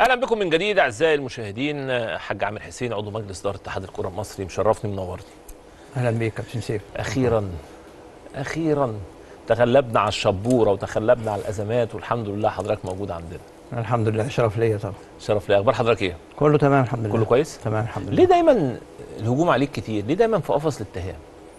اهلا بكم من جديد اعزائي المشاهدين حاج عامر حسين عضو مجلس اداره اتحاد الكره المصري مشرفني منورني اهلا بيك كابتن سيف اخيرا اخيرا تغلبنا على الشبوره وتغلبنا على الازمات والحمد لله حضرتك موجود عندنا الحمد لله شرف ليا طبعا شرف لي اخبار حضرتك ايه كله تمام الحمد لله كله كويس تمام الحمد لله ليه دايما الهجوم عليك كتير ليه دايما في قفص الاتهام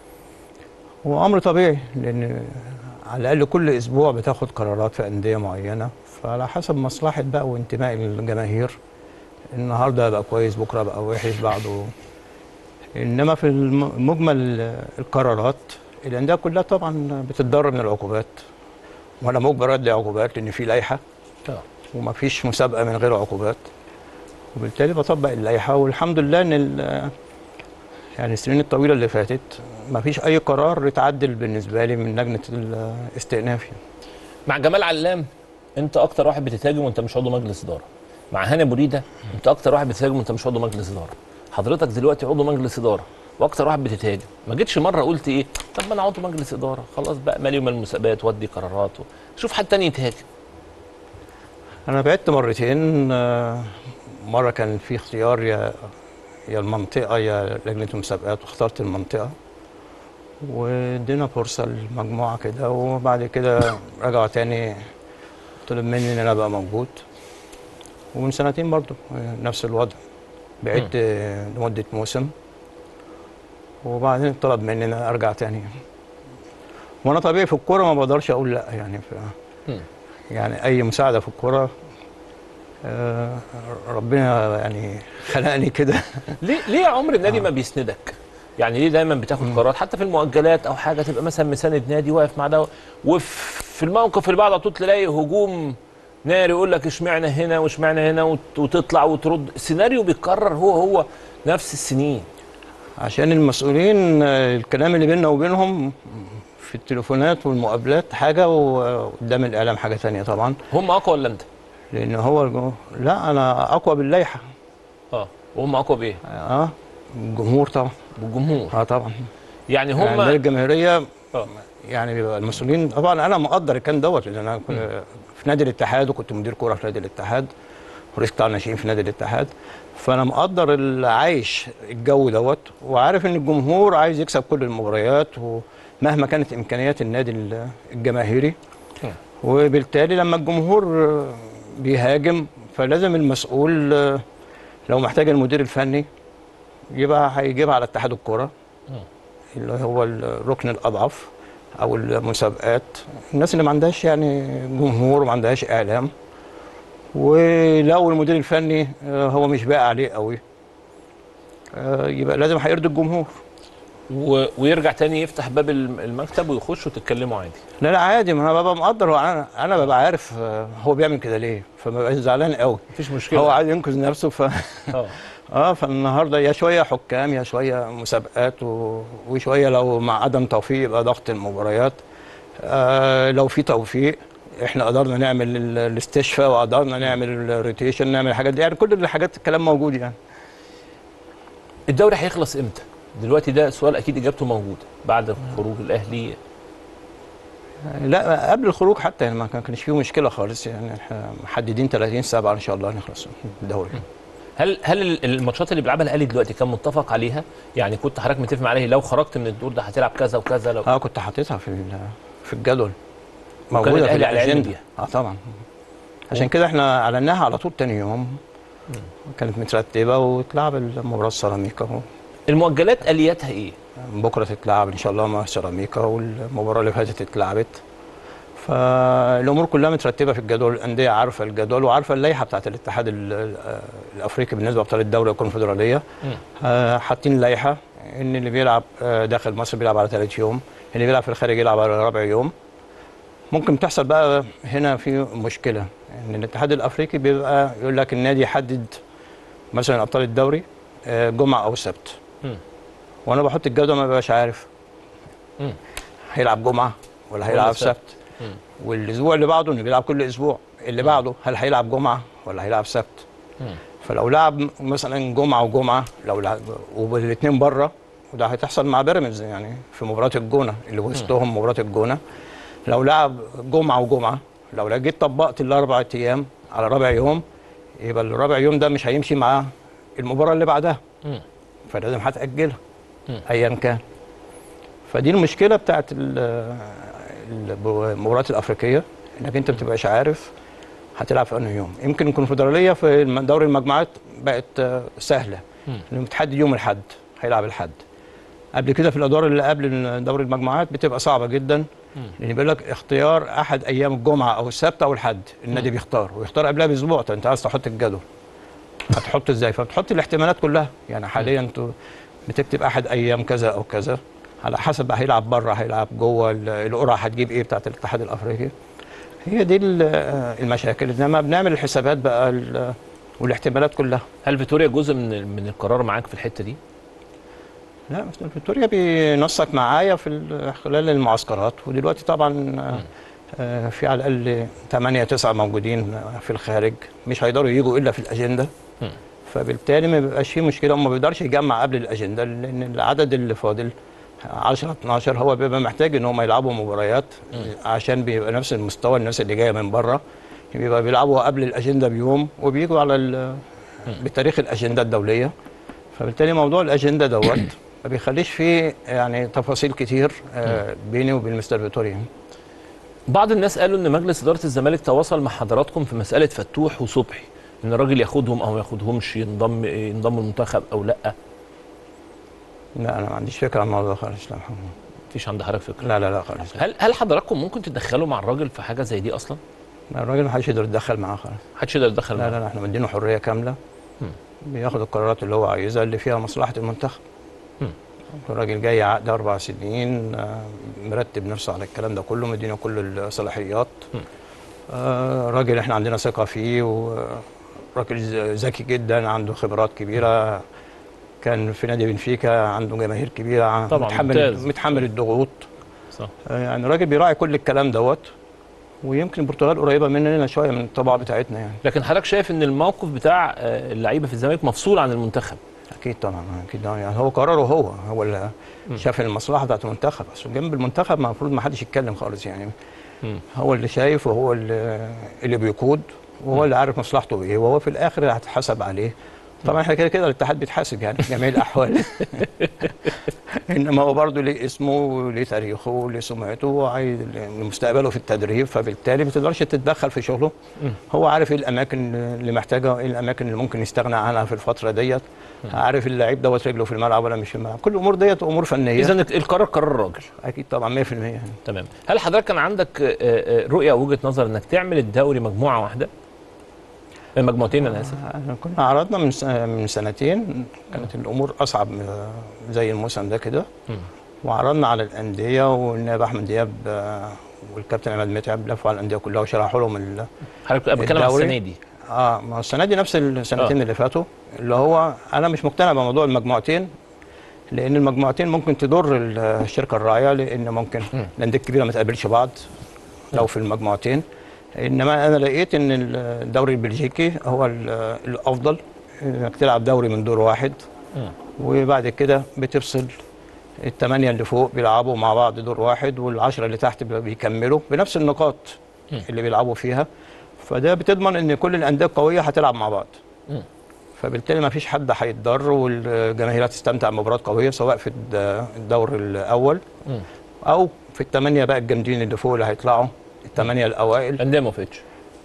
هو امر طبيعي لان على الاقل كل اسبوع بتاخد قرارات في انديه معينه فعلى حسب مصلحه بقى وانتماء الجماهير النهارده بقى كويس بكره بقى وحش بعده انما في الم- مجمل القرارات الانديه كلها طبعا بتتضرر من العقوبات وانا مجبر ادي عقوبات لان في لائحه اه وما فيش مسابقه من غير عقوبات وبالتالي بطبق اللائحه والحمد لله ان ال- يعني السنين الطويله اللي فاتت ما فيش اي قرار اتعدل بالنسبه لي من لجنه الاستئناف يعني. مع جمال علام انت اكتر واحد بتتهاجم وانت مش عضو مجلس اداره مع هاني مريده انت اكتر واحد بتتهاجم وانت مش عضو مجلس اداره حضرتك دلوقتي عضو مجلس اداره واكتر واحد بتتهاجم ما جيتش مره قلت ايه طب ما انا عضو مجلس اداره خلاص بقى مالي ومال المسابقات ودي قرارات و... شوف حد تاني يتهاجم انا بعدت مرتين آه، مره كان في اختيار يا يا المنطقه يا لجنه المسابقات واخترت المنطقه وادينا فرصه للمجموعه كده وبعد كده رجعوا تاني طلب مني ان انا ابقى موجود ومن سنتين برضو آه، نفس الوضع بعدت آه، لمده موسم وبعدين طلب مني ان أنا ارجع تاني وانا طبيعي في الكوره ما بقدرش اقول لا يعني ف... مم. يعني اي مساعده في الكوره آه، ربنا يعني خلقني كده ليه ليه عمر النادي ما بيسندك يعني ليه دايما بتاخد قرارات حتى في المؤجلات او حاجه تبقى مثلا مساند نادي واقف مع ده وفي الموقف اللي بعده على طول تلاقي هجوم ناري يقول لك اشمعنى هنا واشمعنى هنا وت- وتطلع وترد السيناريو بيتكرر هو هو نفس السنين عشان المسؤولين آه، الكلام اللي بيننا وبينهم في التليفونات والمقابلات حاجه وقدام الاعلام حاجه ثانيه طبعا هم اقوى ولا انت؟ لان هو الجو- لا انا اقوى باللائحه اه وهم اقوى بايه؟ اه الجمهور طبعا بالجمهور اه طبعا يعني يعني هم الجماهيريه آه. يعني بيبقى المسؤولين طبعا انا مقدر الكلام دوت لان انا كنت في نادي الاتحاد وكنت مدير كوره في نادي الاتحاد ورئيس قطاع الناشئين في نادي الاتحاد فانا مقدر اللي عايش الجو دوت وعارف ان الجمهور عايز يكسب كل المباريات ومهما كانت امكانيات النادي ال- الجماهيري مم. وبالتالي لما الجمهور آه، بيهاجم فلازم المسؤول آه، لو محتاج المدير الفني يبقى هيجيبها على اتحاد الكوره اللي هو الركن الاضعف او المسابقات الناس اللي ما عندهاش يعني جمهور وما عندهاش اعلام ولو المدير الفني آه، هو مش باقي عليه قوي آه، يبقى لازم هيرضي الجمهور و... ويرجع تاني يفتح باب الم- المكتب ويخش وتتكلموا عادي لا لا عادي ما انا ببقى مقدر هو انا انا ببقى عارف آه، هو بيعمل كده ليه فما بقاش زعلان قوي مفيش مشكله هو عايز ينقذ نفسه ف اه اه فالنهارده يا شويه حكام يا شويه مسابقات و... وشويه لو مع عدم توفيق يبقى ضغط المباريات آه لو في توفيق احنا قدرنا نعمل ال- الاستشفاء وقدرنا نعمل الروتيشن نعمل الحاجات دي يعني كل الحاجات الكلام موجود يعني الدوري هيخلص امتى؟ دلوقتي ده سؤال اكيد اجابته موجوده بعد خروج الاهلي لا قبل الخروج حتى يعني ما كان- كانش فيه مشكله خالص يعني احنا محددين 30 سبعة ان شاء الله نخلص الدوري هل هل ال- الماتشات اللي بيلعبها الاهلي دلوقتي كان متفق عليها؟ يعني كنت حضرتك متفق مع الاهلي لو خرجت من الدور ده هتلعب كذا وكذا لو اه كنت حاططها في ال- في الجدول وكان موجوده في الأهلي على علم الاجنده بيها. اه طبعا عشان كده احنا اعلناها على طول تاني يوم كانت مترتبه وتلعب المباراه السيراميكا اهو المؤجلات الياتها ايه؟ بكره تتلعب ان شاء الله مع سيراميكا والمباراه اللي فاتت اتلعبت فالامور كلها مترتبه في الجدول الانديه عارفه الجدول وعارفه اللائحه بتاعت الاتحاد ال- ال- الافريقي بالنسبه لابطال الدوري والكونفدراليه مم. آه، حاطين لائحه ان اللي بيلعب آه، داخل مصر بيلعب على ثلاث يوم اللي بيلعب في الخارج يلعب على رابع يوم ممكن تحصل بقى هنا في مشكله ان الاتحاد الافريقي بيبقى يقول لك النادي يحدد مثلا ابطال الدوري آه، جمعه او سبت مم. وانا بحط الجدول ما ببقاش عارف مم. هيلعب جمعه ولا هيلعب سبت. سبت والاسبوع اللي بعده انه بيلعب كل اسبوع اللي بعده هل هيلعب جمعه ولا هيلعب سبت مم. فلو لعب مثلا جمعه وجمعه لو لعب والاثنين بره وده هتحصل مع بيراميدز يعني في مباراه الجونه اللي وسطهم مباراه الجونه لو لعب جمعه وجمعه لو جيت طبقت الاربع ايام على رابع يوم يبقى الرابع يوم ده مش هيمشي مع المباراه اللي بعدها مم. فلازم هتاجلها مم. ايا كان فدي المشكله بتاعت ال- المباريات الافريقيه انك انت ما بتبقاش عارف هتلعب في انهي يوم يمكن الكونفدراليه في الم- دوري المجموعات بقت آه، سهله مم. لانه بتحدد يوم الحد هيلعب الحد قبل كده في الادوار اللي قبل دوري المجموعات بتبقى صعبه جدا لان بيقول لك اختيار احد ايام الجمعه او السبت او الحد النادي بيختار ويختار قبلها باسبوع طب انت عايز تحط الجدول هتحط ازاي فبتحط الاحتمالات كلها يعني حاليا انتوا بتكتب احد ايام كذا او كذا على حسب بقى هيلعب بره هيلعب جوه ال- القرعه هتجيب ايه بتاعت الاتحاد الافريقي هي دي ال- المشاكل انما بنعمل الحسابات بقى ال- والاحتمالات كلها هل فيتوريا جزء من من القرار معاك في الحته دي؟ لا مستر فيكتوريا بينسق معايا في ال- خلال المعسكرات ودلوقتي طبعا آه، آه، في على الاقل 8 9 موجودين آه، في الخارج مش هيقدروا يجوا الا في الاجنده مم. فبالتالي ما بيبقاش فيه مشكله هم ما بيقدرش يجمع قبل الاجنده لان العدد اللي فاضل 10 12 هو بيبقى محتاج ان هم يلعبوا مباريات عشان بيبقى نفس المستوى الناس اللي جايه من بره بيبقى بيلعبوا قبل الاجنده بيوم وبيجوا على ال- بتاريخ الاجنده الدوليه فبالتالي موضوع الاجنده دوت ما بيخليش فيه يعني تفاصيل كتير آه، بيني وبين مستر فيتوريا بعض الناس قالوا ان مجلس اداره الزمالك تواصل مع حضراتكم في مساله فتوح وصبحي ان الراجل ياخدهم او ما ياخدهمش ينضم ينضم المنتخب او لا لا انا ما عنديش فكره عن الموضوع خالص لا مفيش عند حضرتك فكره لا لا, لا خالص هل هل حضراتكم ممكن تتدخلوا مع الراجل في حاجه زي دي اصلا؟ لا، الراجل ما حدش يقدر يتدخل معاه خالص محدش يقدر يتدخل لا معاه لا لا احنا مدينه حريه كامله مم. بياخد القرارات اللي هو عايزها اللي فيها مصلحه المنتخب مم. الراجل جاي عقد اربع سنين آه، مرتب نفسه على الكلام ده كله مدينه كل الصلاحيات مم. آه، راجل احنا عندنا ثقه فيه وراجل ز- ذكي جدا عنده خبرات كبيره كان في نادي بنفيكا عنده جماهير كبيره طبعاً، متحمل ممتاز. متحمل الضغوط صح آه، يعني راجل بيراعي كل الكلام دوت ويمكن البرتغال قريبه مننا شويه من الطباعه بتاعتنا يعني لكن حضرتك شايف ان الموقف بتاع آه، اللعيبه في الزمالك مفصول عن المنتخب اكيد طبعا اكيد طبعاً. يعني هو قراره هو هو اللي شاف المصلحه بتاعت المنتخب بس جنب المنتخب المفروض ما حدش يتكلم خالص يعني مم. هو اللي شايف وهو اللي, اللي بيقود وهو اللي عارف مصلحته ايه وهو في الاخر هتحاسب عليه طبعا احنا كده كده الاتحاد بيتحاسب يعني في جميع الاحوال انما هو برضه ليه اسمه وليه تاريخه وليه سمعته وعايز مستقبله في التدريب فبالتالي ما تقدرش تتدخل في شغله مم. هو عارف ايه الاماكن اللي محتاجها وايه الاماكن اللي ممكن يستغنى عنها في الفتره ديت عارف اللعيب دوت رجله في الملعب ولا مش في الملعب كل الامور ديت امور فنيه اذا القرار قرار الراجل اكيد طبعا 100% يعني تمام هل حضرتك كان عندك آه، آه، رؤيه او وجهه نظر انك تعمل الدوري مجموعه واحده آه، مجموعتين انا اسف احنا كنا عرضنا من س- من سنتين كانت الامور اصعب من- زي الموسم ده كده مم. وعرضنا على الانديه والنائب احمد دياب آه، والكابتن عماد متعب لفوا على الانديه كلها وشرحوا لهم ال- حضرتك بتكلم على الدوري. السنه دي اه ما هو السنه دي نفس السنتين اللي فاتوا اللي هو انا مش مقتنع بموضوع المجموعتين لان المجموعتين ممكن تضر ال- الشركه الراعيه لان ممكن مم. الانديه الكبيره ما تقابلش بعض لو في المجموعتين انما انا لقيت ان الدوري البلجيكي هو ال- الافضل انك تلعب دوري من دور واحد مم. وبعد كده بتفصل الثمانية اللي فوق بيلعبوا مع بعض دور واحد والعشرة اللي تحت بي- بيكملوا بنفس النقاط مم. اللي بيلعبوا فيها فده بتضمن ان كل الانديه القويه هتلعب مع بعض مم. فبالتالي ما فيش حد هيتضر والجماهير هتستمتع بمباراه قويه سواء في الد- الدور الاول مم. او في الثمانيه بقى الجامدين اللي فوق اللي هيطلعوا الثمانيه الاوائل الانديه ما وافقتش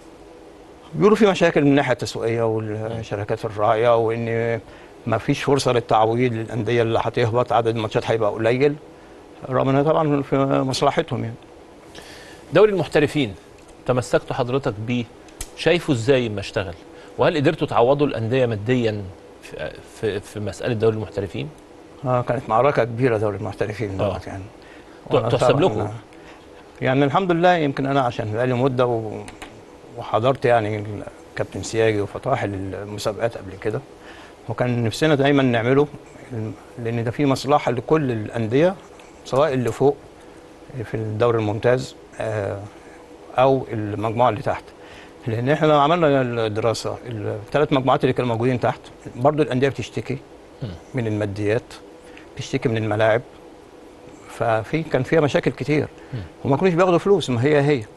بيقولوا في مشاكل من الناحيه التسويقيه والشركات الراعيه وان ما فيش فرصه للتعويض للانديه اللي هتهبط عدد الماتشات هيبقى قليل رغم انها طبعا في مصلحتهم يعني دوري المحترفين تمسكتوا حضرتك بيه شايفه ازاي ما اشتغل وهل قدرتوا تعوضوا الانديه ماديا في في, في مساله دوري المحترفين اه كانت معركه كبيره دوري المحترفين آه. دوت يعني ت- وأنا تحسب طبعاً- لكم. يعني الحمد لله يمكن انا عشان بقالي مده و... وحضرت يعني كابتن سياجي وفطاح المسابقات قبل كده وكان نفسنا دايما نعمله لان ده في مصلحه لكل الانديه سواء اللي فوق في الدوري الممتاز آه، او المجموعه اللي تحت لان احنا لو عملنا الدراسه الثلاث مجموعات اللي كانوا موجودين تحت برضو الانديه بتشتكي مم. من الماديات بتشتكي من الملاعب ففي كان فيها مشاكل كتير مم. وما كانوش بياخدوا فلوس ما هي هي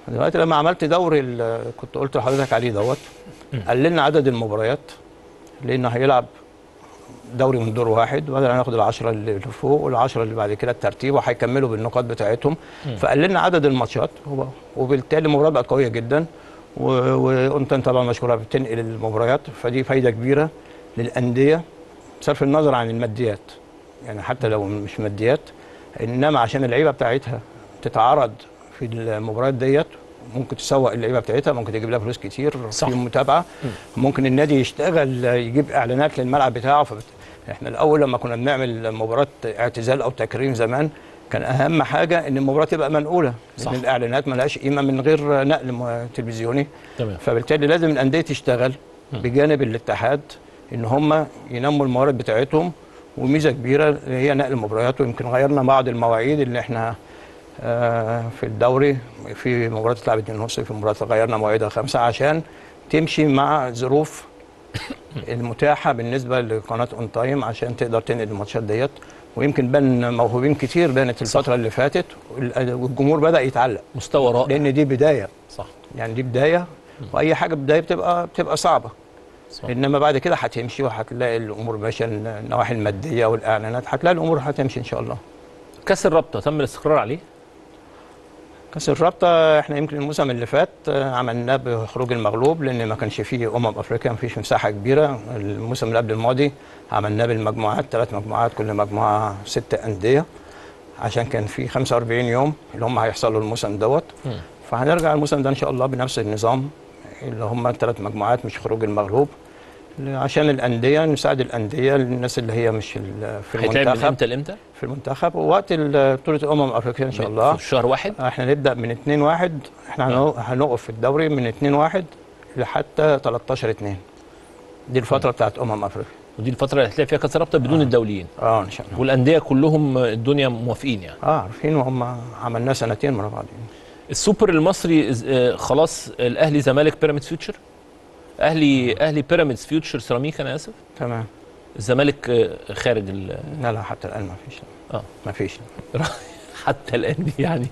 دلوقتي لما عملت دوري ال- كنت قلت لحضرتك عليه دوت قللنا عدد المباريات لانه هيلعب دوري من دور واحد وبعدين هناخد العشرة اللي فوق والعشرة اللي بعد كده الترتيب وهيكملوا بالنقاط بتاعتهم فقللنا عدد الماتشات وب- وبالتالي المباريات بقت قوية جدا و- وانت طبعا مشكورة بتنقل المباريات فدي فايدة كبيرة للأندية بصرف النظر عن الماديات يعني حتى لو مش ماديات انما عشان اللعيبه بتاعتها تتعرض في المباريات ديت ممكن تسوق اللعيبه بتاعتها ممكن تجيب لها فلوس كتير صح. في متابعه ممكن النادي يشتغل يجيب اعلانات للملعب بتاعه فبت... احنا الاول لما كنا بنعمل مباراه اعتزال او تكريم زمان كان اهم حاجه ان المباراه تبقى منقوله صح. لان الاعلانات ملهاش قيمه من غير نقل م- تلفزيوني تمام فبالتالي لازم الانديه تشتغل بجانب الاتحاد ان هم ينموا الموارد بتاعتهم وميزه كبيره اللي هي نقل المباريات ويمكن غيرنا بعض المواعيد اللي احنا آه، في الدوري في مباراه تلعب 2 ونص في مباراه غيرنا مواعيدها خمسة عشان تمشي مع ظروف المتاحه بالنسبه لقناه اون تايم عشان تقدر تنقل الماتشات ديت ويمكن بان موهوبين كتير بانت الفتره اللي فاتت وال- والجمهور بدا يتعلق مستوى رائع لان دي بدايه صح يعني دي بدايه واي حاجه بدايه بتبقى بتبقى صعبه صح انما بعد كده هتمشي وهتلاقي الامور ماشيه النواحي الماديه والاعلانات هتلاقي الامور هتمشي ان شاء الله كاس الرابطه تم الاستقرار عليه كاس الرابطه احنا يمكن الموسم اللي فات آه، عملناه بخروج المغلوب لان ما كانش فيه امم افريقيا ما فيش مساحه كبيره الموسم اللي قبل الماضي عملناه بالمجموعات ثلاث مجموعات كل مجموعه ست انديه عشان كان في 45 يوم اللي هم هيحصلوا الموسم دوت مم. فهنرجع الموسم ده ان شاء الله بنفس النظام اللي هم ثلاث مجموعات مش خروج المغلوب عشان الانديه نساعد الانديه الناس اللي هي مش ال- في هيتلعب من المنتخب امتى لامتى؟ في المنتخب ووقت ال- بطوله الامم الافريقيه ان شاء الله في شهر واحد احنا نبدا من 2 1 احنا هنو- هنقف في الدوري من 2 1 لحتى 13 2 دي الفتره بتاعت امم افريقيا ودي الفتره اللي هتلاقي فيها كاس الرابطه بدون الدوليين اه ان شاء الله والانديه كلهم الدنيا موافقين يعني اه عارفين وهم عملناه سنتين ورا بعض السوبر المصري إز- آه، خلاص الاهلي زمالك بيراميدز فيوتشر اهلي اهلي بيراميدز فيوتشر سيراميكا انا اسف تمام الزمالك آه، خارج ال- لا لا حتى الان ما فيش اه ما فيش حتى الان دي يعني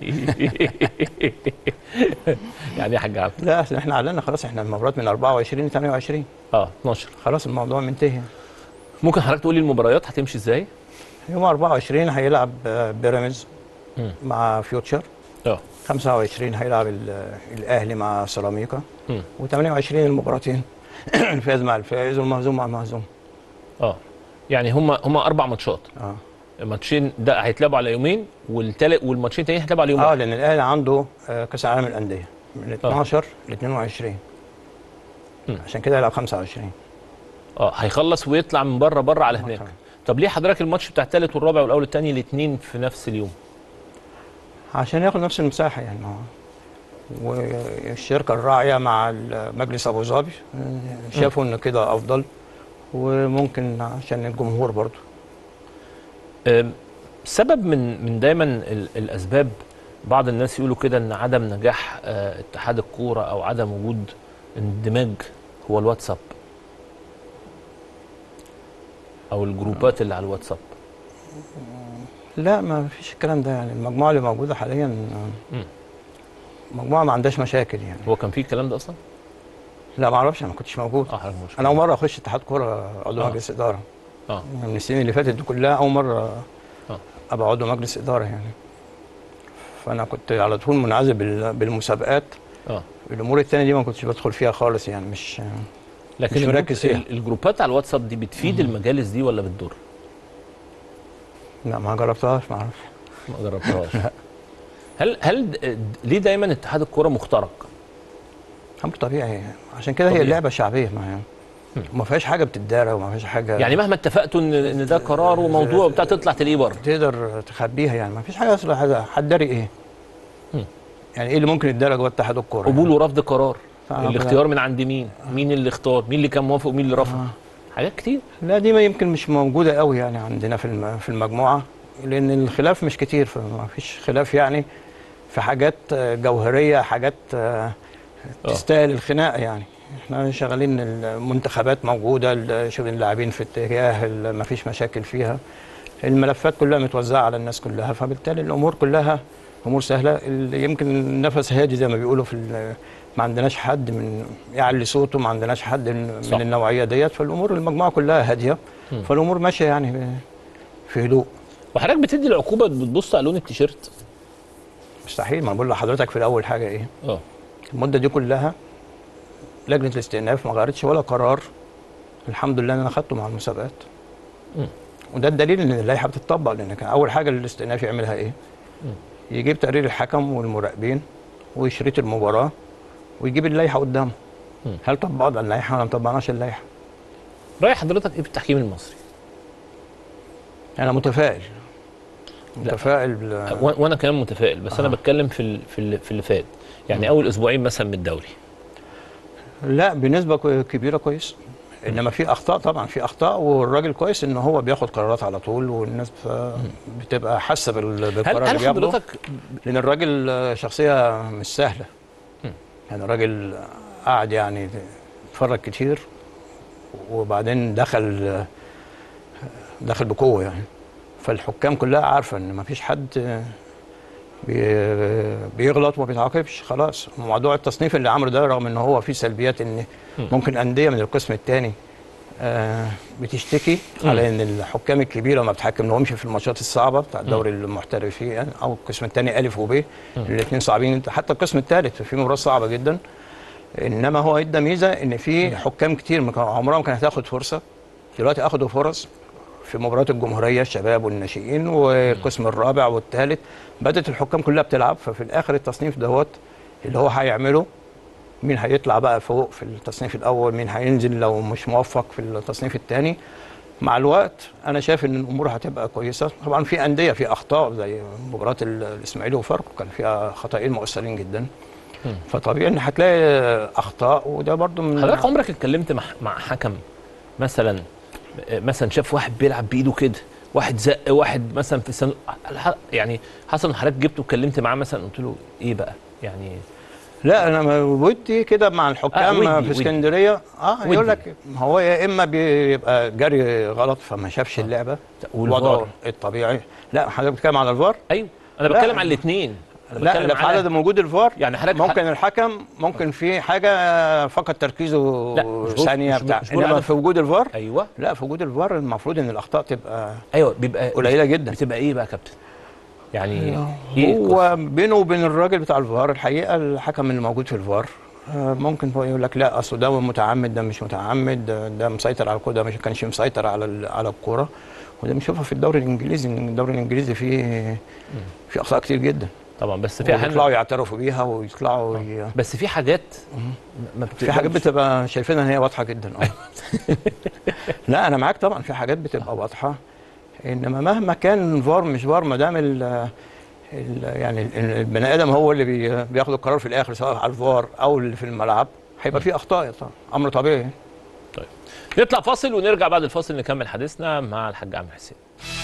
يعني ايه يا حاج عبد لا أصل احنا اعلنا خلاص احنا المباريات من 24 ل 28 اه 12 خلاص الموضوع منتهي ممكن حضرتك تقول لي المباريات هتمشي ازاي؟ يوم 24 هيلعب آه، بيراميدز مم. مع فيوتشر اه 25 هيلعب ال- الاهلي مع سيراميكا مم. و28 المباراتين الفائز مع الفائز والمهزوم مع المهزوم اه يعني هم هم اربع ماتشات اه الماتشين ده هيتلعبوا على يومين والتالت والماتشين التانيين هيتلعبوا على يوم اه واحد لان الاهلي عنده آه، كاس العالم للانديه من 12 ل 22 مم. عشان كده هيلعب 25 اه هيخلص ويطلع من بره بره على هناك طبعاً. طب ليه حضرتك الماتش بتاع التالت والرابع والاول التاني الاثنين في نفس اليوم؟ عشان ياخد نفس المساحه يعني هو والشركه الراعيه مع مجلس ابو ظبي آه، شافوا ان كده افضل وممكن عشان الجمهور برضه أم، سبب من من دايما ال- الاسباب بعض الناس يقولوا كده ان عدم نجاح آه، اتحاد الكوره او عدم وجود اندماج هو الواتساب او الجروبات اللي على الواتساب لا ما فيش الكلام ده يعني المجموعه اللي موجوده حاليا آه، مم. مجموعه ما عندهاش مشاكل يعني هو كان في الكلام ده اصلا؟ لا ما اعرفش انا ما كنتش موجود اه حضرتك مش انا اول مره اخش اتحاد كوره عضو آه. مجلس اداره اه من السنين اللي فاتت دي كلها اول مره آه. ابقى عضو مجلس اداره يعني فانا كنت على طول منعزل بال- بالمسابقات اه الامور التانية دي ما كنتش بدخل فيها خالص يعني مش لكن مش الجروب- مركز فيها. ال- الجروبات على الواتساب دي بتفيد المجالس دي ولا بتضر؟ لا ما جربتهاش ما اعرفش ما جربتهاش هل هل د- د- ليه دايما اتحاد الكوره مخترق؟ امر طبيعي عشان كده هي طبيعي. اللعبه شعبيه ما ما فيهاش حاجه بتدارى وما فيهاش حاجه يعني مهما اتفقتوا ان ان ده قرار وموضوع وبتاع تطلع تلاقيه بره تقدر تخبيها يعني ما فيش حاجه اصلا حاجه هتداري ايه مم. يعني ايه اللي ممكن يتدارى جوه اتحاد الكوره قبول ورفض قرار آه، الاختيار من عند مين مين اللي اختار مين اللي كان موافق ومين اللي رفض آه. حاجات كتير لا دي ما يمكن مش موجودة قوي يعني عندنا في الم- في المجموعة لأن الخلاف مش كتير فما فيش خلاف يعني في حاجات آه، جوهرية حاجات آه، آه. تستاهل الخناق يعني احنا شغالين المنتخبات موجودة ال- شغل اللاعبين في اتجاه ال- ما فيش مشاكل فيها الملفات كلها متوزعة على الناس كلها فبالتالي الأمور كلها امور سهله اللي يمكن النفس هادي زي ما بيقولوا في ال- ما عندناش حد من يعلي صوته ما عندناش حد من صح. من النوعيه ديت فالامور المجموعه كلها هاديه مم. فالامور ماشيه يعني في هدوء وحضرتك بتدي العقوبه بتبص على لون التيشيرت مستحيل ما أنا بقول لحضرتك في الاول حاجه ايه اه المده دي كلها لجنه الاستئناف ما غيرتش ولا قرار الحمد لله ان انا خدته مع المسابقات مم. وده الدليل ان اللائحه بتطبق لان كان اول حاجه الاستئناف يعملها ايه يجيب تقرير الحكم والمراقبين وشريط المباراه ويجيب اللائحه قدامه مم. هل طبقنا اللائحه ولا ما طبقناش اللائحه راي حضرتك ايه في التحكيم المصري انا متفائل متفائل بال... و- وانا كمان متفائل بس انا آه. بتكلم في ال- في ال- في اللي فات يعني اول اسبوعين مثلا من الدوري لا بنسبه كو- كبيره كويس انما في اخطاء طبعا في اخطاء والراجل كويس ان هو بياخد قرارات على طول والناس ب- بتبقى حاسه بال- هل بالقرار اللي هل بياخده حضرتك لان الراجل آه، شخصيه مش سهله م. يعني الراجل قعد يعني اتفرج كتير وبعدين دخل آه، دخل بقوه يعني فالحكام كلها عارفه ان مفيش حد آه، بي- بيغلط وما بيتعاقبش خلاص موضوع التصنيف اللي عمله ده رغم ان هو فيه سلبيات ان م. ممكن انديه من القسم الثاني بتشتكي م. على ان الحكام الكبيره ما بتحكم لهمش في الماتشات الصعبه بتاع الدوري المحترفين او القسم الثاني الف وب الاثنين صعبين حتى القسم الثالث في مباراه صعبه جدا انما هو ادى ميزه ان في حكام كتير ما كان- عمرها ما كانت هتاخد فرصه دلوقتي اخدوا فرص في مباريات الجمهوريه الشباب والناشئين والقسم الرابع والثالث بدات الحكام كلها بتلعب ففي الاخر التصنيف دوت اللي هو هيعمله مين هيطلع بقى فوق في التصنيف الاول مين هينزل لو مش موفق في التصنيف الثاني مع الوقت انا شايف ان الامور هتبقى كويسه طبعا في انديه في اخطاء زي مباراه ال- الاسماعيلي وفاركو كان فيها خطأين مؤثرين جدا مم. فطبيعي ان هتلاقي اخطاء وده برضو من حضرتك عمرك اتكلمت مع مع حكم مثلا مثلا شاف واحد بيلعب بايده كده واحد زق واحد مثلا في السن... يعني حصل ان حضرتك جبته واتكلمت معاه مثلا قلت له ايه بقى يعني لا انا ما- ودي كده مع الحكام آه، ودي- في ودي. اسكندريه اه ودي. يقول لك هو يا اما بيبقى جري غلط فما شافش اللعبه والفار. وضعه الطبيعي لا حضرتك بتتكلم على الفار ايوه انا لا. بتكلم على الاثنين لا لا في عدد موجود الفار يعني حضرتك ممكن الحكم ممكن في حاجه فقد تركيزه لا، مش بقول- ثانيه مش بقول- بتاع مش بقول انما عدد. في وجود الفار ايوه لا في وجود الفار المفروض ان الاخطاء تبقى ايوه بيبقى قليله جدا بتبقى ايه بقى يا كابتن يعني ايه هو بينه وبين الراجل بتاع الفار الحقيقه الحكم اللي موجود في الفار آه، ممكن هو يقول لك لا اصل ده متعمد ده مش متعمد ده, ده مسيطر على الكوره ده مش كانش مسيطر على ال- على الكوره وده بنشوفها في الدوري الانجليزي ان الدوري الانجليزي فيه في اخطاء كتير جدا طبعا بس في ويطلعوا احيانا يعترفوا بيها ويطلعوا ي... بس في حاجات ما في حاجات بتبقى شايفينها ان هي واضحه جدا اه لا انا معاك طبعا في حاجات بتبقى واضحه انما مهما كان فار مش فار ما دام ال ال- يعني ال- البني ادم هو اللي بي بياخد القرار في الاخر سواء على الفار او اللي في الملعب هيبقى في اخطاء طبعا امر طبيعي نطلع فاصل ونرجع بعد الفاصل نكمل حديثنا مع الحاج عامر حسين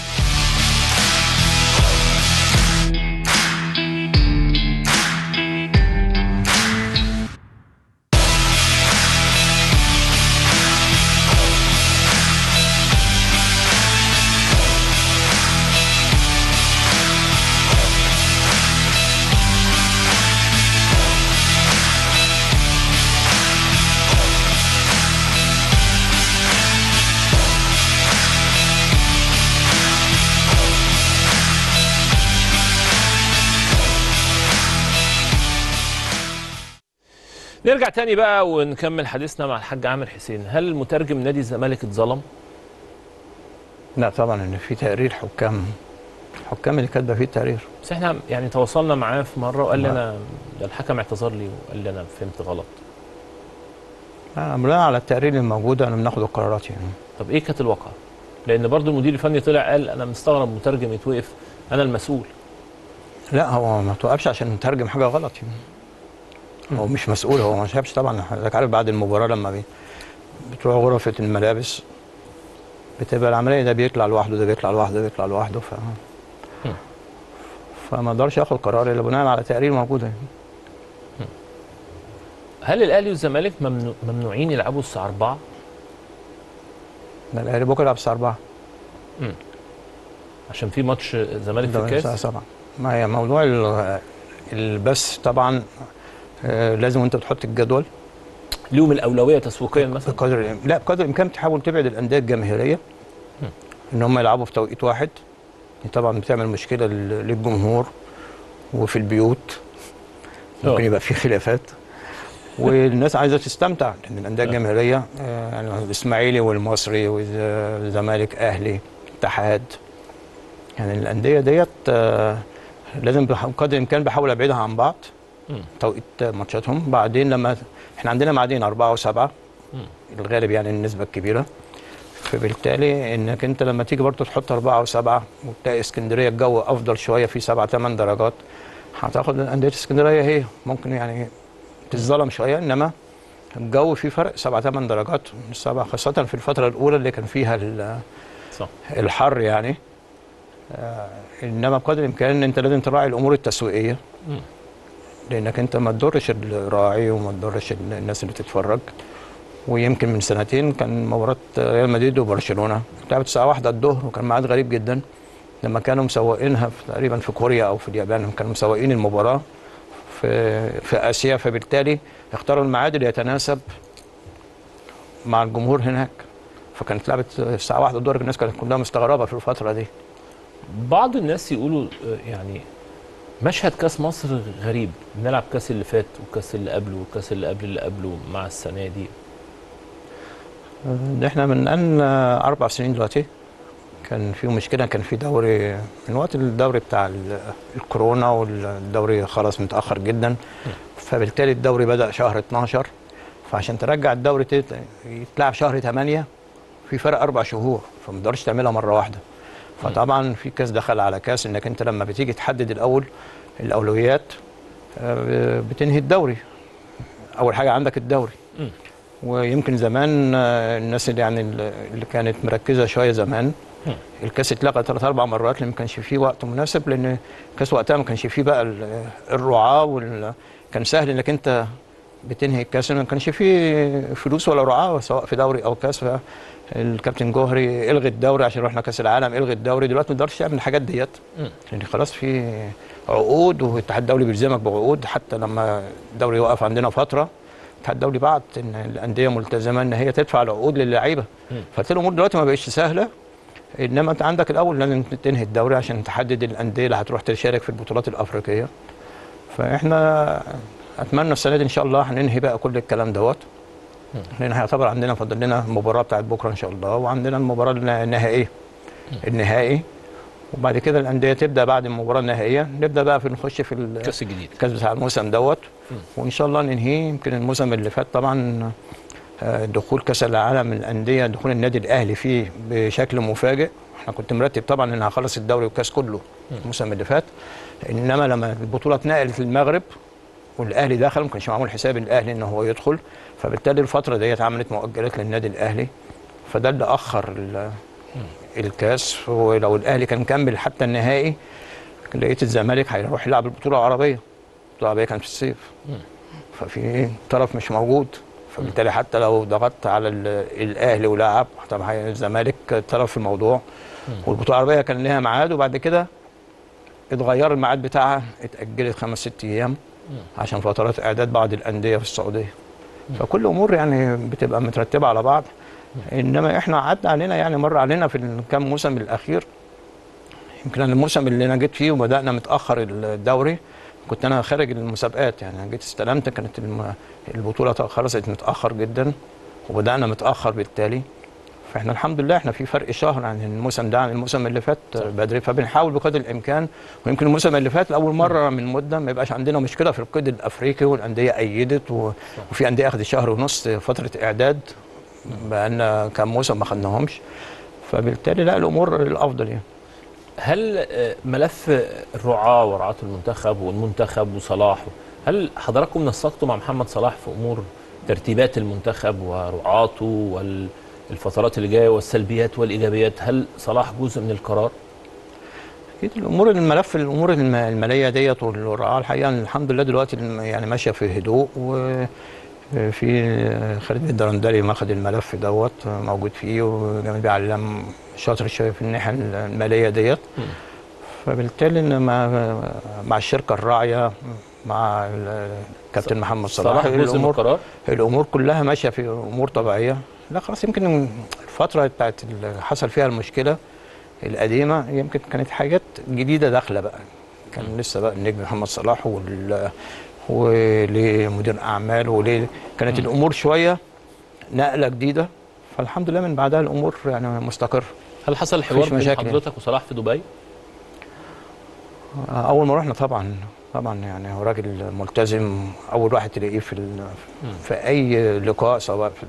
نرجع تاني بقى ونكمل حديثنا مع الحاج عامر حسين هل مترجم نادي الزمالك اتظلم لا طبعا ان في تقرير حكام الحكام اللي كاتبه فيه التقرير بس احنا يعني تواصلنا معاه في مره وقال لي نعم. انا ده الحكم اعتذر لي وقال لي انا فهمت غلط آه، بناء على التقرير الموجود انا بناخد القرارات يعني طب ايه كانت الواقعه لان برضو المدير الفني طلع قال انا مستغرب مترجم يتوقف انا المسؤول لا هو ما توقفش عشان نترجم حاجه غلط يعني هو مش مسؤول هو ما شافش طبعا حضرتك عارف بعد المباراه لما بي بتروح غرفه الملابس بتبقى العمليه ده بيطلع لوحده ده بيطلع لوحده ده بيطلع لوحده ف مم. فما اقدرش اخد قرار الا بناء على تقارير موجوده يعني. هل الاهلي والزمالك ممنوع ممنوعين يلعبوا الساعه 4 ده الاهلي بكره يلعب الساعه 4 عشان في ماتش زمالك في ده الساعه الكاس 7 ما هي موضوع ال- البث طبعا آه، لازم انت تحط الجدول ليهم الاولويه تسويقيا مثلا بقدر الإم- لا بقدر الامكان تحاول تبعد الانديه الجماهيريه ان هم يلعبوا في توقيت واحد دي طبعا بتعمل مشكله لل- للجمهور وفي البيوت ممكن آه. يبقى في خلافات والناس عايزه تستمتع لان الانديه الجماهيريه آه، يعني الاسماعيلي والمصري والزمالك اهلي اتحاد يعني الانديه ديت آه، لازم بح- بقدر الامكان بحاول ابعدها عن بعض مم. توقيت ماتشاتهم بعدين لما احنا عندنا معادين أربعة وسبعة مم. الغالب يعني النسبة الكبيرة فبالتالي انك انت لما تيجي برضه تحط أربعة وسبعة وتلاقي اسكندرية الجو أفضل شوية في سبعة ثمان درجات هتاخد أندية اسكندرية هي ممكن يعني تتظلم شوية إنما الجو فيه فرق سبعة ثمان درجات من السبعة خاصة في الفترة الأولى اللي كان فيها ال- صح الحر يعني آه انما بقدر الامكان ان انت لازم تراعي الامور التسويقيه مم. لانك انت ما تضرش الراعي وما تضرش الناس اللي تتفرج ويمكن من سنتين كان مباراه ريال مدريد وبرشلونه لعبت الساعه واحدة الظهر وكان ميعاد غريب جدا لما كانوا مسوقينها في تقريبا في كوريا او في اليابان كانوا مسوقين المباراه في في اسيا فبالتالي اختاروا الميعاد اللي يتناسب مع الجمهور هناك فكانت لعبت الساعه واحدة الظهر الناس كانت كلها مستغربه في الفتره دي بعض الناس يقولوا آه، يعني مشهد كاس مصر غريب بنلعب كاس اللي فات والكاس اللي قبله والكاس اللي قبل اللي قبله مع السنه دي ده احنا من ان اربع سنين دلوقتي كان في مشكله كان في دوري من وقت الدوري بتاع ال- الكورونا والدوري خلاص متاخر جدا فبالتالي الدوري بدا شهر 12 فعشان ترجع الدوري تت- يتلعب شهر 8 في فرق اربع شهور فما تقدرش تعملها مره واحده فطبعا في كاس دخل على كاس انك انت لما بتيجي تحدد الاول الاولويات آه، بتنهي الدوري اول حاجه عندك الدوري مم. ويمكن زمان آه، الناس اللي يعني اللي كانت مركزه شويه زمان مم. الكاس اتلغى ثلاث اربع مرات لان ما كانش فيه وقت مناسب لان الكاس وقتها ما كانش فيه بقى ال- الرعاه وال... كان سهل انك انت بتنهي الكاس ما كانش فيه فلوس ولا رعاه سواء في دوري او كاس الكابتن جوهري الغي الدوري عشان رحنا كاس العالم الغي الدوري دلوقتي ما تقدرش تعمل الحاجات ديت مم. لان خلاص في عقود والاتحاد الدولي بيلزمك بعقود حتى لما الدوري يوقف عندنا فتره الاتحاد الدولي بعت ان الانديه ملتزمه ان هي تدفع العقود للعيبه مم. فقلت الامور دلوقتي ما بقتش سهله انما انت عندك الاول لازم تنهي الدوري عشان تحدد الانديه اللي هتروح تشارك في البطولات الافريقيه فاحنا اتمنى السنه دي ان شاء الله هننهي بقى كل الكلام دوت لان هيعتبر عندنا فاضل لنا المباراه بتاعت بكره ان شاء الله وعندنا المباراه النهائيه النهائي وبعد كده الانديه تبدا بعد المباراه النهائيه نبدا بقى في نخش في ال- كاس الجديد الكاس بتاع الموسم دوت وان شاء الله ننهيه يمكن الموسم اللي فات طبعا آه، دخول كاس العالم الانديه دخول النادي الاهلي فيه بشكل مفاجئ انا كنت مرتب طبعا ان هخلص الدوري والكاس كله الموسم اللي فات انما لما البطوله اتنقلت للمغرب والاهلي دخل ما كانش معمول حساب الاهلي ان هو يدخل فبالتالي الفتره ديت عملت مؤجلات للنادي الاهلي فده اللي اخر ال- الكاس ولو الاهلي كان كمل حتى النهائي لقيت الزمالك هيروح يلعب البطوله العربيه البطوله العربيه كانت في الصيف ففي طرف مش موجود فبالتالي حتى لو ضغطت على ال- الاهلي ولعب طبعا هي الزمالك طرف في الموضوع والبطوله العربيه كان لها ميعاد وبعد كده اتغير الميعاد بتاعها اتاجلت خمس ست ايام عشان فترات اعداد بعض الانديه في السعوديه فكل امور يعني بتبقى مترتبه على بعض انما احنا عدى علينا يعني مر علينا في الكام موسم الاخير يمكن أنا الموسم اللي انا جيت فيه وبدانا متاخر الدوري كنت انا خارج المسابقات يعني أنا جيت استلمت كانت الم- البطوله خلصت متاخر جدا وبدانا متاخر بالتالي فاحنا الحمد لله احنا في فرق شهر عن الموسم ده عن الموسم اللي فات بدري فبنحاول بقدر الامكان ويمكن الموسم اللي فات لاول مره من مده ما يبقاش عندنا مشكله في القيد الافريقي والانديه ايدت و... وفي انديه اخذت شهر ونص فتره اعداد بقالنا كام موسم ما خدناهمش فبالتالي لا الامور الافضل يعني هل آه، ملف الرعاة ورعاة المنتخب والمنتخب وصلاح هل حضراتكم نسقتوا مع محمد صلاح في امور ترتيبات المنتخب ورعاته والفترات اللي جايه والسلبيات والايجابيات هل صلاح جزء من القرار؟ اكيد الامور الملف الامور الم- الماليه ديت والرعايه الحقيقه الحمد لله دلوقتي الم- يعني ماشيه في هدوء وفي خالد الدرندلي ماخد الملف دوت موجود فيه وجمال بيه علام شاطر شويه في الناحيه الماليه ديت فبالتالي إن مع مع الشركه الراعيه مع ال- الكابتن محمد صلاح صلاح جزء من الامور القرار الامور كلها ماشيه في امور طبيعيه لا خلاص يمكن الفتره بتاعت اللي حصل فيها المشكله القديمه يمكن كانت حاجات جديده داخله بقى كان لسه بقى النجم محمد صلاح وال ولمدير اعمال وليه كانت الامور شويه نقله جديده فالحمد لله من بعدها الامور يعني مستقره هل حصل حوار مفيش بين مشاكل يعني. حضرتك وصلاح في دبي؟ اول ما رحنا طبعا طبعا يعني هو راجل ملتزم اول واحد تلاقيه في ال- في اي لقاء سواء في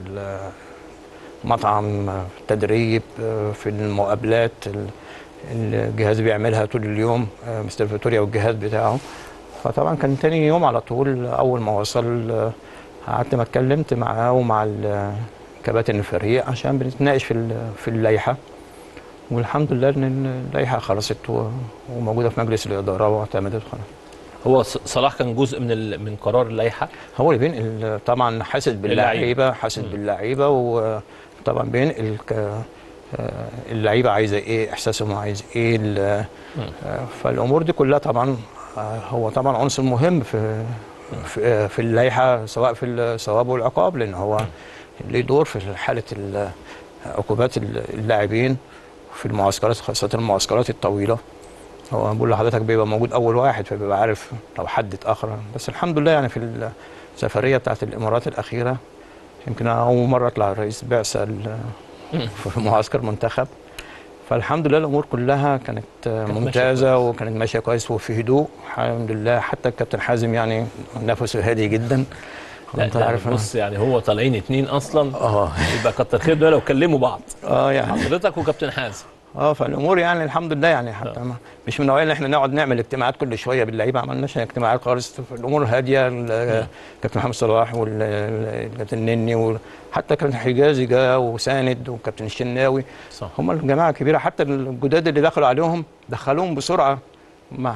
المطعم في التدريب في المقابلات ال- الجهاز بيعملها طول اليوم مستر فيتوريا والجهاز بتاعه فطبعا كان تاني يوم على طول اول ما وصل قعدت ما اتكلمت معاه ومع ال- كباتن الفريق عشان بنتناقش في ال- في اللائحه والحمد لله ان اللائحه خلصت و- وموجوده في مجلس الاداره واعتمدت خلاص هو ص- صلاح كان جزء من ال... من قرار اللائحه هو اللي بينقل طبعا حاسس باللعيبه حاسس باللعيبه وطبعا بينقل ك آه، اللعيبه عايزه ايه احساسهم عايز ايه ال- آه، فالامور دي كلها طبعا آه، هو طبعا عنصر مهم في في, آه، في اللائحه سواء في الثواب والعقاب لان هو ليه دور في حاله ال- عقوبات اللاعبين في المعسكرات خاصه المعسكرات الطويله هو بقول لحضرتك بيبقى موجود اول واحد فبيبقى عارف لو حد اتاخر بس الحمد لله يعني في السفريه بتاعت الامارات الاخيره يمكن أنا اول مره اطلع رئيس بعثه ال- في معسكر منتخب فالحمد لله الامور كلها كانت ماشية ممتازه كويس. وكانت ماشيه كويس وفي هدوء الحمد لله حتى الكابتن حازم يعني نفسه هادي جدا لا انت ده عارف بص يعني هو طالعين اتنين اصلا اه يبقى كتر خير دول لو كلموا بعض اه يعني حضرتك وكابتن حازم اه فالامور يعني الحمد لله يعني حتى ما مش من النوعيه اللي احنا نقعد نعمل اجتماعات كل شويه باللعيبه ما عملناش اجتماعات خالص الامور هاديه ال- كابتن محمد صلاح والكابتن نني وحتى كابتن حجازي جه وساند وكابتن الشناوي صح هم الجماعه الكبيره حتى الجداد اللي دخلوا عليهم دخلوهم بسرعه مع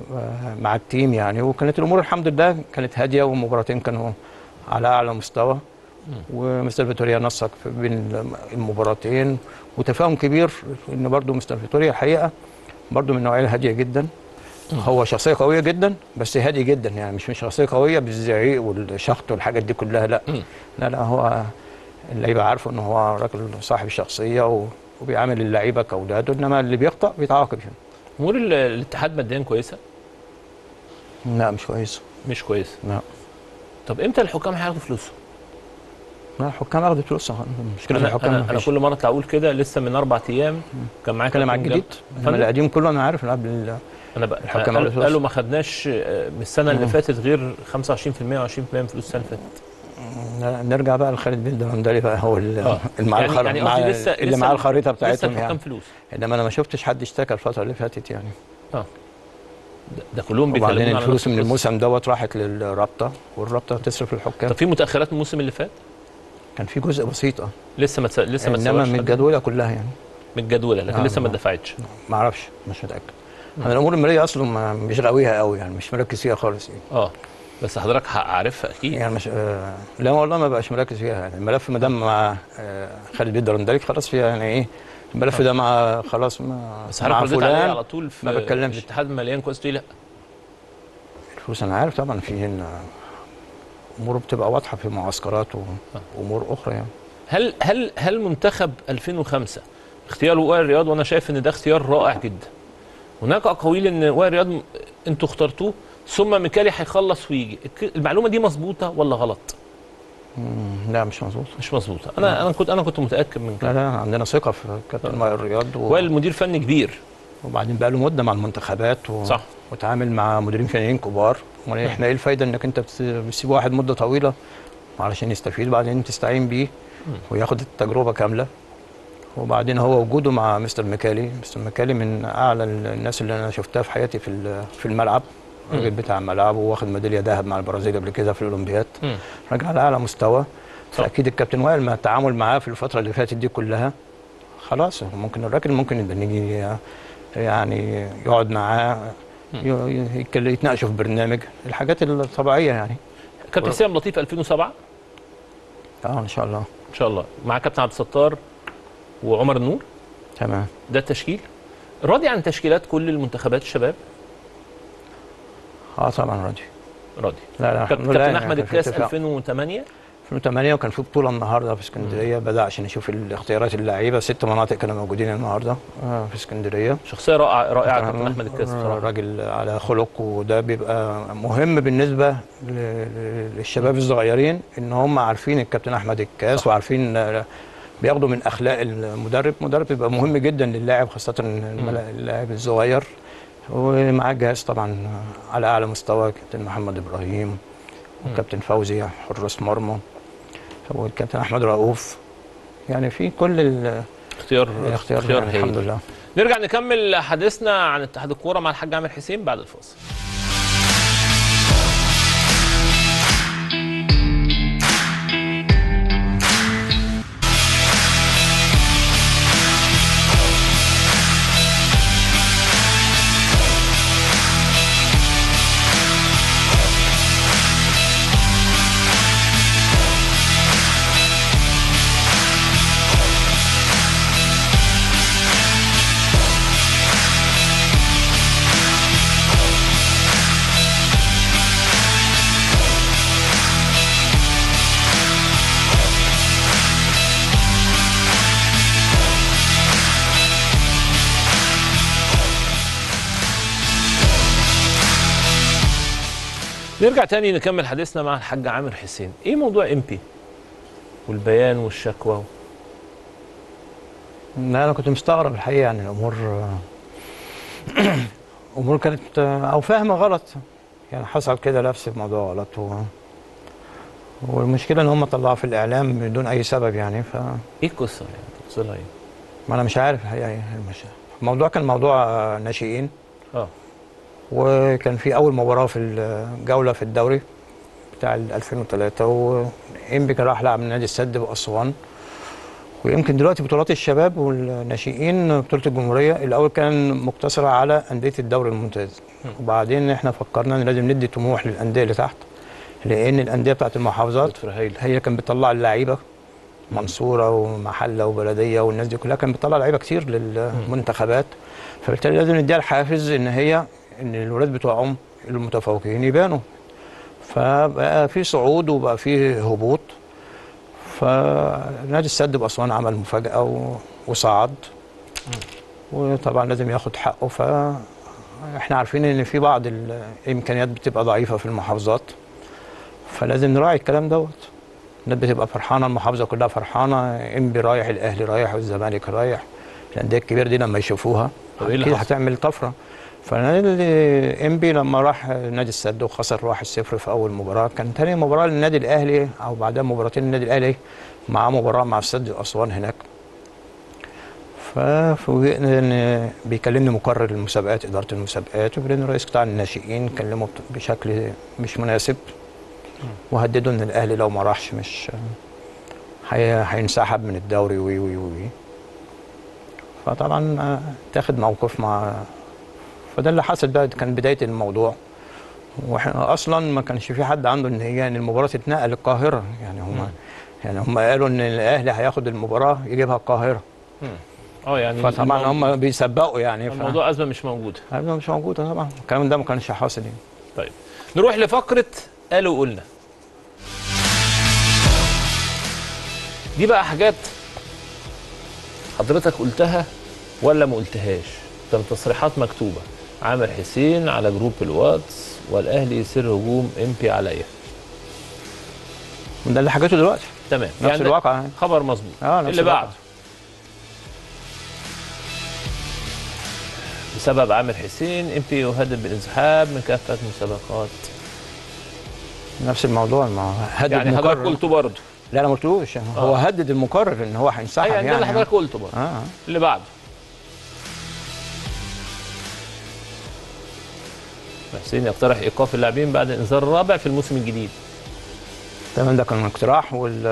مع التيم يعني وكانت الامور الحمد لله كانت هاديه والمباراتين كانوا على اعلى مستوى ومستر فيتوريا نسق في- بين المباراتين وتفاهم كبير ان برضو مستر فيتوريا الحقيقه برضو من النوعيه الهاديه جدا هو شخصيه قويه جدا بس هادي جدا يعني مش مش شخصيه قويه بالزعيق والشخط والحاجات دي كلها لا مم. لا لا هو اللعيبه عارفه ان هو راجل صاحب الشخصيه و- وبيعامل اللعيبه كاولاده انما اللي بيخطأ بيتعاقب يعني. امور ال- الاتحاد ماديا كويسه لا مش كويس مش كويسه لا طب امتى الحكام هياخدوا فلوسهم؟ لا الحكام اخدت فلوس مشكله في انا الحكام انا, أنا مفيش. كل مره اطلع اقول كده لسه من اربع ايام كان معايا اتكلم على كابتن الجديد جاب- انما فندم؟ القديم كله انا عارف قبل ال- انا بقى الحكام قالوا, على قالوا ما خدناش آه، من السنه اللي مم. فاتت غير 25% و20% من فلوس السنه اللي فاتت ن- نرجع بقى لخالد بن درندلي بقى هو ال- آه. اللي معاه يعني- الخر... يعني مع قصدي لسه- اللي لسه معاه ال- الخريطه لسه بتاعتهم الحكام يعني فلوس انما انا ما شفتش حد اشتكى الفتره اللي فاتت يعني ده, ده كلهم وبعدين بيتكلموا على الفلوس نفس من القصة. الموسم دوت راحت للرابطه والرابطه تصرف الحكام طب في متاخرات من الموسم اللي فات كان في جزء بسيط اه لسه ما تس... لسه ما انما تسواش من حد. الجدوله كلها يعني متجدوله لكن آه. لسه ما اتدفعتش ما اعرفش مش متاكد انا الامور الماليه اصلا ما- مش غاويها قوي يعني مش مركز فيها خالص يعني, اه بس حضرتك ح- عارفها اكيد يعني مش آه لا والله ما بقاش مركز فيها يعني الملف ما دام مع آه خالد بن درندلي خلاص فيها يعني ايه الملف ده مع خلاص مع بس مع حضرتك رديت عليا فلان على طول في ما بتكلمش. الاتحاد مليان كويس تقولي لا الفلوس انا عارف طبعا في هنا امور بتبقى واضحه في معسكرات وامور اخرى يعني هل هل هل منتخب 2005 اختياره وائل رياض وانا شايف ان ده اختيار رائع جدا هناك اقاويل ان وائل رياض م- انتوا اخترتوه ثم ميكالي هيخلص ويجي الك- المعلومه دي مظبوطه ولا غلط مم، لا مش مظبوط مش مظبوطه انا انا كنت انا كنت متاكد من كده لا لا عندنا ثقه في كابتن وائل رياض و... وائل مدير فني كبير وبعدين بقى له مده مع المنتخبات و... صح وتعامل مع مديرين فنيين كبار امال احنا ايه الفايده انك انت بت- بتسيب واحد مده طويله علشان يستفيد وبعدين تستعين بيه وياخد التجربه كامله وبعدين هو وجوده مع مستر ميكالي مستر ميكالي من اعلى الناس اللي انا شفتها في حياتي في ال- في الملعب الراجل بتاع ملعب وواخد ميداليه ذهب مع البرازيل قبل كده في الاولمبياد مم. راجل على اعلى مستوى صح. فاكيد الكابتن وائل مع التعامل معاه في الفتره اللي فاتت دي كلها خلاص ممكن الراجل ممكن يبقى نيجي يعني يقعد معاه ي- يتكلم- يتناقشوا في برنامج الحاجات الطبيعيه يعني كابتن سام لطيف 2007 اه ان شاء الله ان شاء الله مع كابتن عبد الستار وعمر النور تمام ده التشكيل راضي عن تشكيلات كل المنتخبات الشباب اه طبعا راضي راضي لا لا كاب- الحمد لله كابتن يعني احمد كان في الكاس اتفاق. 2008 2008 وكان في بطوله النهارده في اسكندريه بدا عشان نشوف الاختيارات اللعيبه ست مناطق كانوا موجودين النهارده آه، في اسكندريه شخصيه رائعه رائعه طبعاً كابتن احمد الكاس بصراحه راجل على خلق وده بيبقى مهم بالنسبه ل- ل- للشباب الصغيرين ان هم عارفين الكابتن احمد الكاس وعارفين آه، بياخدوا من اخلاق المدرب المدرب بيبقى مهم جدا للاعب خاصه الملا- اللاعب الصغير ومعاه جهاز طبعا على اعلى مستوى كابتن محمد ابراهيم وكابتن فوزي حراس مرمى والكابتن احمد رؤوف يعني في كل ال- اختيار الاختيار اختيار يعني الحمد هايل لله نرجع نكمل حديثنا عن اتحاد الكوره مع الحاج عامر حسين بعد الفاصل نرجع تاني نكمل حديثنا مع الحاج عامر حسين ايه موضوع ام بي والبيان والشكوى لا انا كنت مستغرب الحقيقه يعني الامور امور كانت او فاهمه غلط يعني حصل كده لبس في موضوع غلط و... والمشكله ان هم طلعوا في الاعلام بدون اي سبب يعني ف ايه القصه يعني تفصيلها ايه ما انا مش عارف الحقيقه ايه المش... الموضوع كان موضوع آه، ناشئين اه وكان في اول مباراه في الجوله في الدوري بتاع ال 2003 وانبي كان راح لعب نادي السد باسوان ويمكن دلوقتي بطولات الشباب والناشئين بطوله الجمهوريه الاول كان مقتصره على انديه الدوري الممتاز وبعدين احنا فكرنا ان لازم ندي طموح للانديه اللي تحت لان الانديه بتاعت المحافظات دكتور هايل هي كانت بتطلع اللعيبه منصوره ومحله وبلديه والناس دي كلها كانت بتطلع لعيبه كتير للمنتخبات فبالتالي لازم نديها الحافز ان هي ان الولاد بتوعهم المتفوقين يبانوا فبقى في صعود وبقى في هبوط فنادي السد باسوان عمل مفاجاه و- وصعد وطبعا لازم ياخد حقه فاحنا عارفين ان في بعض الامكانيات بتبقى ضعيفه في المحافظات فلازم نراعي الكلام دوت الناس بتبقى فرحانه المحافظه كلها فرحانه انبي رايح الاهلي رايح والزمالك رايح الانديه الكبيره دي لما يشوفوها طب إيه اللي اكيد حصل؟ هتعمل طفره فنادي انبي لما راح نادي السد وخسر 1-0 في اول مباراه كان تاني مباراه للنادي الاهلي او بعدها مباراتين للنادي الاهلي مع مباراه مع السد اسوان هناك ففوجئنا ان بيكلمني مقرر المسابقات اداره المسابقات وبعدين رئيس قطاع الناشئين كلمه بت- بشكل مش مناسب وهددوا ان الاهلي لو ما راحش مش هي- هينسحب من الدوري وي وي وي فطبعا آه، تاخد موقف مع فده اللي حصل بقى كان بدايه الموضوع واحنا اصلا ما كانش في حد عنده ان هي ان المباراه تتنقل القاهره يعني هم يعني هم قالوا ان الاهلي هياخد المباراه يجيبها القاهره اه يعني فطبعا الموضوع- هم بيسبقوا يعني ف... الموضوع ازمه مش موجوده هذا مش موجوده طبعا الكلام ده ما كانش حاصل يعني طيب نروح لفقره قالوا وقلنا دي بقى حاجات حضرتك قلتها ولا ما قلتهاش كان تصريحات مكتوبه عامر حسين على جروب الواتس والاهلي يسر هجوم امبي عليا ده اللي حكيته دلوقتي تمام نفس ده الواقع يعني. خبر مظبوط اه نفس اللي الواقع. بعده بسبب عامر حسين امبي يهدد بالانسحاب من كافه مسابقات نفس الموضوع ما هو هدد يعني حضرتك مقرر قلته برضه لا انا ما قلتلوش هو هدد المقرر ان هو هينسحب ايوه يعني, ده اللي حضرتك قلته برضه اه آه. اللي بعده حسين يقترح ايقاف اللاعبين بعد الانذار الرابع في الموسم الجديد تمام ده كان اقتراح وال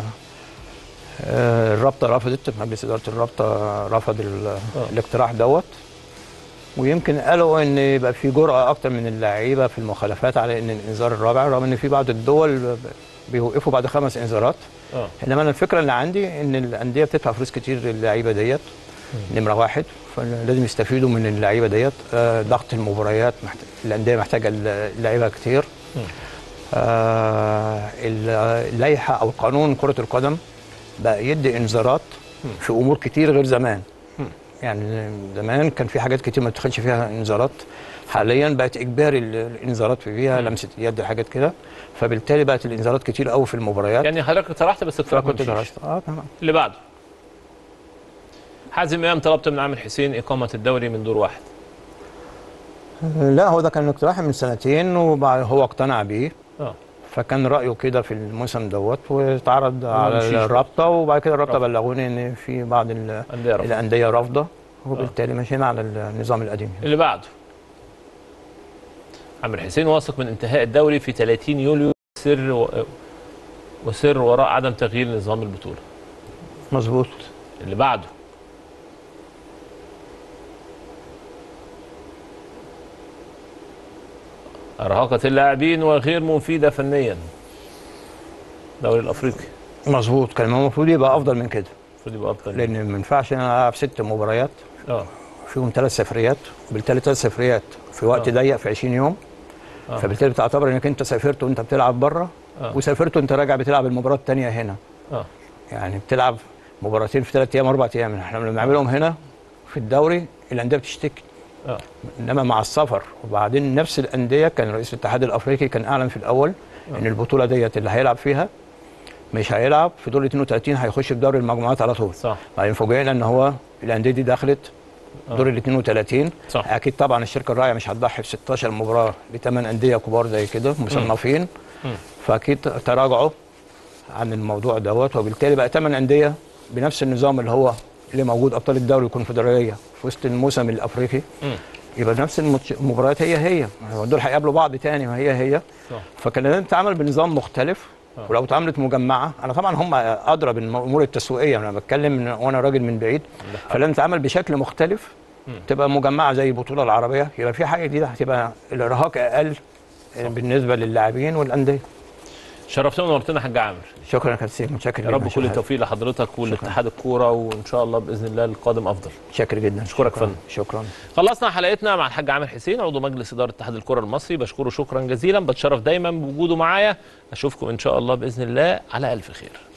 آه، الرابطه رفضت مجلس اداره الرابطه رفض ال- الاقتراح دوت ويمكن قالوا ان يبقى في جرأه اكتر من اللعيبه في المخالفات على ان الانذار الرابع رغم ان في بعض الدول بيوقفوا بعد خمس انذارات اه انما انا الفكره اللي عندي ان الانديه بتدفع فلوس كتير للعيبه ديت نمره واحد فلازم يستفيدوا من اللعيبه ديت آه، ضغط المباريات محت... الانديه محتاجه اللعيبه كتير آه، اللائحه او قانون كره القدم بقى يدي انذارات في امور كتير غير زمان يعني زمان كان في حاجات كتير ما تدخلش فيها انذارات حاليا بقت اجباري ال- الانذارات فيها لمسه يد حاجات كده فبالتالي بقت الانذارات كتير قوي في المباريات يعني حضرتك اقترحت بس اقتراح فكنت ممشيش. درست اه تمام اللي بعده حازم امام طلبت من عامر حسين اقامه الدوري من دور واحد لا هو ده كان اقتراح من سنتين وبعد هو اقتنع بيه اه فكان رايه كده في الموسم دوت واتعرض مشيش على بقى. الرابطه وبعد كده الرابطه رفض. بلغوني ان في بعض ال- أندية رفض. الانديه رافضه وبالتالي مشينا على النظام القديم اللي بعده عامر حسين واثق من انتهاء الدوري في 30 يوليو سر و... وسر وراء عدم تغيير نظام البطوله مظبوط اللي بعده أرهقة اللاعبين وغير مفيدة فنيا الدوري الأفريقي مظبوط كان المفروض يبقى افضل من كده المفروض يبقى أفضل لان ما ينفعش انا العب ست مباريات اه فيهم ثلاث سفريات وبالتالي ثلاث سفريات في وقت آه. ضيق في 20 يوم آه. فبالتالي بتعتبر انك انت سافرت وانت بتلعب بره آه. وسافرت وانت راجع بتلعب المباراه الثانيه هنا اه يعني بتلعب مباراتين في ثلاث ايام اربع ايام احنا لما بنعملهم هنا في الدوري الانديه بتشتكي اه انما مع السفر وبعدين نفس الانديه كان رئيس الاتحاد الافريقي كان اعلن في الاول ان البطوله ديت اللي هيلعب فيها مش هيلعب في دور 32 هيخش في دوري المجموعات على طول صح بعدين فوجئنا ان هو الانديه دي دخلت دور ال 32 صح. اكيد طبعا الشركه الراعيه مش هتضحي ب 16 مباراه لثمان انديه كبار زي كده مصنفين مم. فاكيد تراجعوا عن الموضوع دوت وبالتالي بقى ثمان انديه بنفس النظام اللي هو اللي موجود ابطال الدوري الكونفدراليه في وسط الموسم الافريقي مم. يبقى نفس الماتش- المباريات هي هي هو دول هيقابلوا بعض تاني ما هي هي صح فكان لازم تتعامل بنظام مختلف آه. ولو اتعاملت مجمعه انا طبعا هم ادرى بالامور التسويقيه انا بتكلم من وانا راجل من بعيد فلازم تتعامل بشكل مختلف تبقى مجمعه زي البطوله العربيه يبقى في حاجه جديده هتبقى الارهاق اقل بالنسبه للاعبين والانديه شرفتنا ونورتنا يا حاج عامر شكرا يا كابتن متشكر يا جدا رب كل التوفيق لحضرتك ولاتحاد الكوره وان شاء الله باذن الله القادم افضل شكرا جدا أشكرك شكرا فندم. شكرا خلصنا حلقتنا مع الحاج عامر حسين عضو مجلس اداره اتحاد الكره المصري بشكره شكرا جزيلا بتشرف دايما بوجوده معايا اشوفكم ان شاء الله باذن الله على الف خير